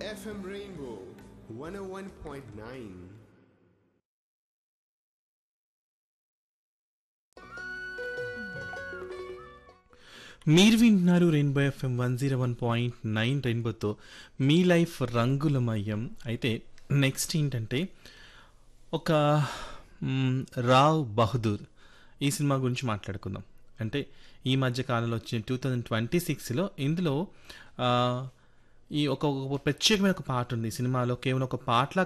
FM Rainbow 101.9. మీరు వింటున్నారు rainbow FM one zero one point nine రెయిన్బోతో మీ లైఫ్ రంగులమయం అయితే నెక్స్ట్ ఏంటంటే ఒక మ్, రావ్ బహదూర్ ఈ సినిమా గురించి మాట్లాడుకుందాం అంటే ఈ మధ్య కాలంలో వచ్చిన టూ థౌజండ్ ట్వంటీ సిక్స్లో ఇందులో ఆ, ఈ ఒక ఒక ప్రత్యేకమైన ఒక పాట ఉంది ఈ సినిమాలో కేవలం ఒక పాటలా